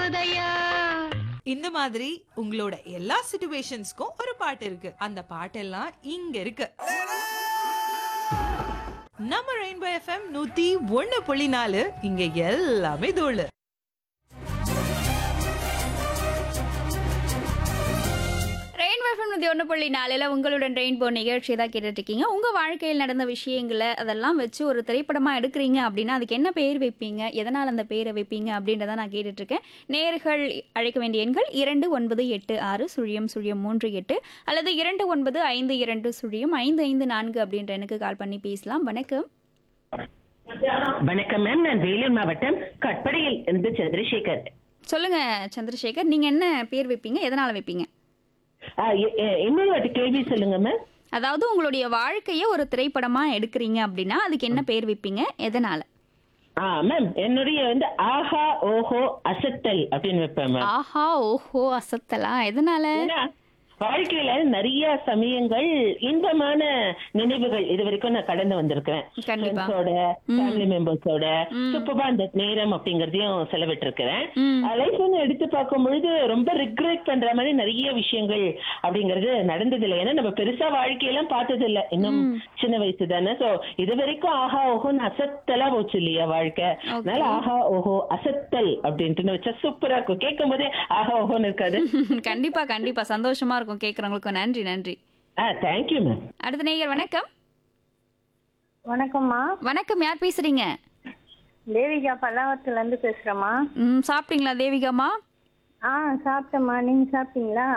போதையா இந்த மாதிரி உங்களோட எல்லா சிச்சுவேஷன்ஸ்க்கும் ஒரு பாட்டு இருக்கு அந்த பாட்டெல்லாம் இங்க இருக்கு நம்ம ரெயின்போ எஃப்எம் நூத்தி ஒண்ணு புள்ளி நாலு இங்க எல்லாமே தோழு ரெயின் வெஃபம் நூற்றி ஒன்று புள்ளி நாலில் உங்களுடன் ரெயின்போ நிகழ்ச்சி தான் கேட்டுட்டு இருக்கீங்க உங்கள் வாழ்க்கையில் நடந்த விஷயங்களை அதெல்லாம் வச்சு ஒரு திரைப்படமாக எடுக்கிறீங்க அப்படின்னா அதுக்கு என்ன பேர் வைப்பீங்க எதனால் அந்த பேரை வைப்பீங்க அப்படின்றத நான் கேட்டுட்டு இருக்கேன் நேர்கள் அழைக்க வேண்டிய எண்கள் இரண்டு ஒன்பது எட்டு ஆறு சுழியம் சுழியம் மூன்று எட்டு அல்லது இரண்டு ஒன்பது ஐந்து இரண்டு சுழியம் ஐந்து ஐந்து நான்கு அப்படின்ற எனக்கு கால் பண்ணி பேசலாம் வணக்கம் வணக்கம் மேம் நான் வேலூர் மாவட்டம் கட்படையில் இருந்து சந்திரசேகர் சொல்லுங்க சந்திரசேகர் நீங்கள் என்ன பேர் வைப்பீங்க எதனால் வைப்பீங்க ஆ, எ- எ- இன்னொரு வாட்டி கேள்வி சொல்லுங்க மேம் அதாவது உங்களுடைய வாழ்க்கையை ஒரு திரைப்படமாக எடுக்கிறீங்க அப்படின்னா அதுக்கு என்ன பேர் வைப்பீங்க எதனால் ஆ மேம் என்னுடைய வந்து ஆஹா ஓஹோ அசத்தல் அப்படின்னு வைப்பேன் மேம் ஆஹா ஓஹோ அசத்தலா எதனால ஏன்னா வாழ்க்கையில நிறைய சமயங்கள் இன்பமான நினைவுகள் இது வரைக்கும் நான் கடந்து வந்திருக்கிறேன் கண்டிப்பா. ஃப்ரெண்ட்ஸோட ஃபேமிலி மெம்பர்ஸோட சூப்பரா அந்த நேரம் அப்படிங்கறதையும் செலவிட்டிருக்கிறேன் ம். லைஃப் வந்து எடுத்து பார்க்கும் பொழுது ரொம்ப ரிக்ரெட் பண்ற மாதிரி நிறைய விஷயங்கள் அப்படிங்கறது நடந்தது இல்லை ஏன்னா நம்ம பெருசா வாழ்க்கையெல்லாம் பார்த்தது இல்ல இன்னும் சின்ன வயசு தானே சோ இது வரைக்கும் ஆஹா ஓஹோன்னு அசத்தலா போச்சு இல்லையா வாழ்க்கை அதனால ஆஹா ஓஹோ அசத்தல் அப்படின்ட்டு வச்சா சூப்பரா இருக்கும் கேட்கும் போதே ஆஹா ஓஹோன்னு இருக்காது கண்டிப்பா கண்டிப்பா சந்தோஷமா இருக்கும் கேக்குறவங்களுக்கும் நன்றி நன்றி ஆ தேங்க்யூ மேம் அடுத்த நேயர் வணக்கம் வணக்கம்மா வணக்கம் யார் பேசுறீங்க தேவிகா பல்லாவரத்துல இருந்து பேசுறேம்மா ம் சாப்பிட்டீங்களா தேவிகாமா ஆ சாப்பிட்டேம்மா நீங்க சாப்பிட்டீங்களா